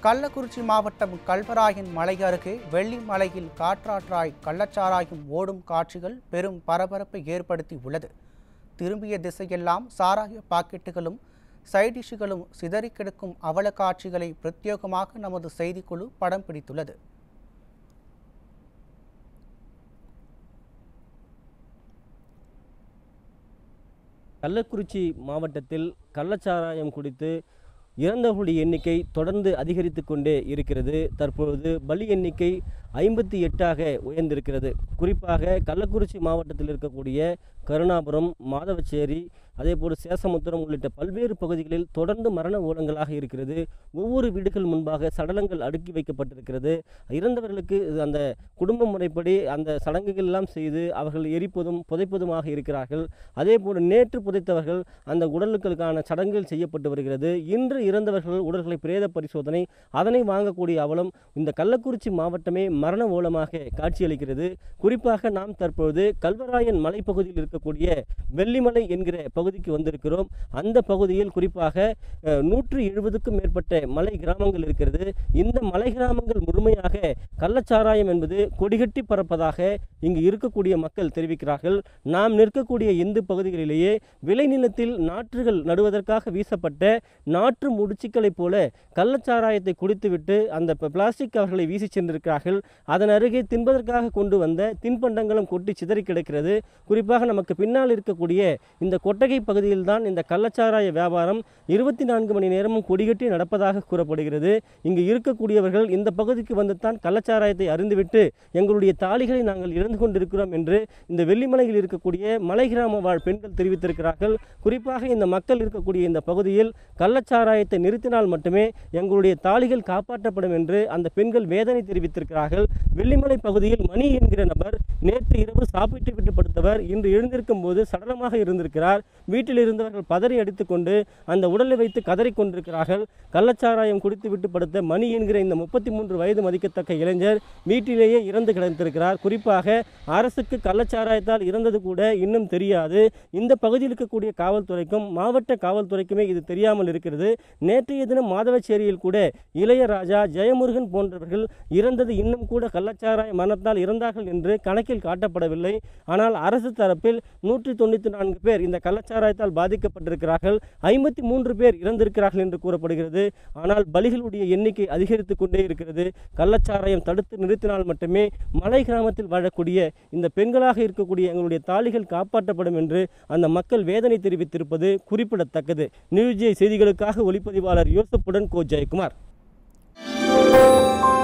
கள்ளக்குறிச்சி மாவட்டம் கல்வராயன் மலை அருகே வெள்ளிமலையில் காற்றாற்றாய் கள்ளச்சாராயம் ஓடும் காட்சிகள் பெரும் பரபரப்பை ஏற்படுத்தி உள்ளது திரும்பிய திசையெல்லாம் சாராய பாக்கெட்டுகளும் சைடிஷுகளும் சிதறி கிடக்கும் அவல காட்சிகளை பிரத்யேகமாக நமது செய்திக்குழு படம் பிடித்துள்ளது கள்ளக்குறிச்சி மாவட்டத்தில் கள்ளச்சாராயம் குடித்து இறந்தவர்களுடைய எண்ணிக்கை தொடர்ந்து அதிகரித்து கொண்டே இருக்கிறது தற்பொழுது பலி எண்ணிக்கை ஐம்பத்தி எட்டாக உயர்ந்திருக்கிறது குறிப்பாக கள்ளக்குறிச்சி மாவட்டத்தில் இருக்கக்கூடிய கருணாபுரம் மாதவச்சேரி அதேபோல் சேசமுத்திரம் உள்ளிட்ட பல்வேறு பகுதிகளில் தொடர்ந்து மரண ஓலங்களாக இருக்கிறது ஒவ்வொரு வீடுகள் முன்பாக சடலங்கள் அடுக்கி வைக்கப்பட்டிருக்கிறது இறந்தவர்களுக்கு இது அந்த குடும்ப முறைப்படி அந்த சடங்குகள் எல்லாம் செய்து அவர்கள் எரிப்பதும் புதைப்பதுமாக இருக்கிறார்கள் அதே போல் நேற்று புதைத்தவர்கள் அந்த உடலுக்களுக்கான சடங்குகள் செய்யப்பட்டு வருகிறது இன்று இறந்தவர்கள் உடல்களை பிரேத பரிசோதனை அதனை வாங்கக்கூடிய அவலம் இந்த கள்ளக்குறிச்சி மாவட்டமே மரண ஓலமாக காட்சியளிக்கிறது குறிப்பாக நாம் தற்பொழுது கல்வராயன் மலைப்பகுதியில் இருக்கக்கூடிய வெள்ளிமலை என்கிற பகுதிக்கு வந்திருக்கிறோம் அந்த பகுதியில் குறிப்பாக அஹ், நூற்று எழுபதுக்கும் மேற்பட்ட மலை கிராமங்கள் இருக்கிறது இந்த மலை கிராமங்கள் முழுமையாக கள்ளச்சாராயம் என்பது கொடிகட்டி பறப்பதாக இங்கு இருக்கக்கூடிய மக்கள் தெரிவிக்கிறார்கள் நாம் நிற்கக்கூடிய இந்து பகுதிகளிலேயே விளைநிலத்தில் நாற்றுகள் நடுவதற்காக வீசப்பட்ட நாற்று முடிச்சுக்களைப் போல கள்ளச்சாராயத்தை குடித்துவிட்டு அந்த ப- பிளாஸ்டிக் கவர்களை வீசி சென்றிருக்கிறார்கள் அதன் அருகே தின்பதற்காக கொண்டு வந்த தின்பண்டங்களும் கொட்டி சிதறி கிடக்கிறது குறிப்பாக நமக்கு பின்னால் இருக்கக்கூடிய இந்த கொட்டகை பகுதியில் தான் இந்த கள்ளச்சாராய வியாபாரம் இருபத்தி நான்கு மணி நேரமும் கொடிகட்டி நடப்பதாக கூறப்படுகிறது இங்கு இருக்கக்கூடியவர்கள் இந்த பகுதிக்கு வந்து தான் கள்ளச்சாராயத்தை அருந்துவிட்டு எங்களுடைய தாலிகளை நாங்கள் இழந்து கொண்டிருக்கிறோம் என்று இந்த வெள்ளிமலையில் இருக்கக்கூடிய மலை கிராம வாழ் பெண்கள் தெரிவித்திருக்கிறார்கள் குறிப்பாக இந்த மக்கள் இருக்கக்கூடிய இந்த பகுதியில் கள்ளச்சாராயத்தை நிறுத்தினால் மட்டுமே எங்களுடைய தாலிகள் காப்பாற்றப்படும் என்று அந்த பெண்கள் வேதனை தெரிவித்திருக்கிறார்கள் வெள்ளிமலை பகுதியில் மணி என்கிற நபர் நேற்று இரவு சாப்பிட்டு விட்டு படுத்தவர் இன்று எழுந்திருக்கும் போது சடலமாக இருந்திருக்கிறார் வீட்டில் இருந்தவர்கள் பதறி அடித்துக்கொண்டு அந்த உடலை வைத்து கதறிக் கொண்டிருக்கிறார்கள் கள்ளச்சாராயம் குடித்து விட்டு படுத்த மணி என்கிற இந்த முப்பத்தி மூன்று வயது மதிக்கத்தக்க இளைஞர் வீட்டிலேயே இறந்து கிடந்திருக்கிறார் குறிப்பாக அரசுக்கு கள்ளச்சாராயத்தால் இறந்தது கூட இன்னும் தெரியாது இந்த பகுதியில் இருக்கக்கூடிய காவல்துறைக்கும் மாவட்ட காவல்துறைக்குமே இது தெரியாமல் இருக்கிறது நேற்றைய தினம் மாதவச்சேரியில் கூட இளையராஜா ஜெயமுருகன் போன்றவர்கள் இறந்தது இன்னும் கூட கள்ளச்சாராய மரணத்தால் இறந்தார்கள் என்று கணக்கில் காட்டப்படவில்லை ஆனால் அரசு தரப்பில் நூற்றி தொண்ணூற்றி நான்கு பேர் இந்த கள்ளச்சாராயத்தால் பாதிக்கப்பட்டிருக்கிறார்கள் ஐம்பத்தி மூன்று பேர் இறந்திருக்கிறார்கள் என்று கூறப்படுகிறது ஆனால் பலிகளுடைய எண்ணிக்கை அதிகரித்து கொண்டே இருக்கிறது கள்ளச்சாராயம் தடுத்து நிறுத்தினால் மட்டுமே மலை கிராமத்தில் வாழக்கூடிய இந்த பெண்களாக இருக்கக்கூடிய எங்களுடைய தாலிகள் காப்பாற்றப்படும் என்று அந்த மக்கள் வேதனை தெரிவித்திருப்பது குறிப்பிடத்தக்கது நியூஸ் ஜே செய்திகளுக்காக ஒளிப்பதிவாளர் யோசப்புடன் கோ ஜெயக்குமார்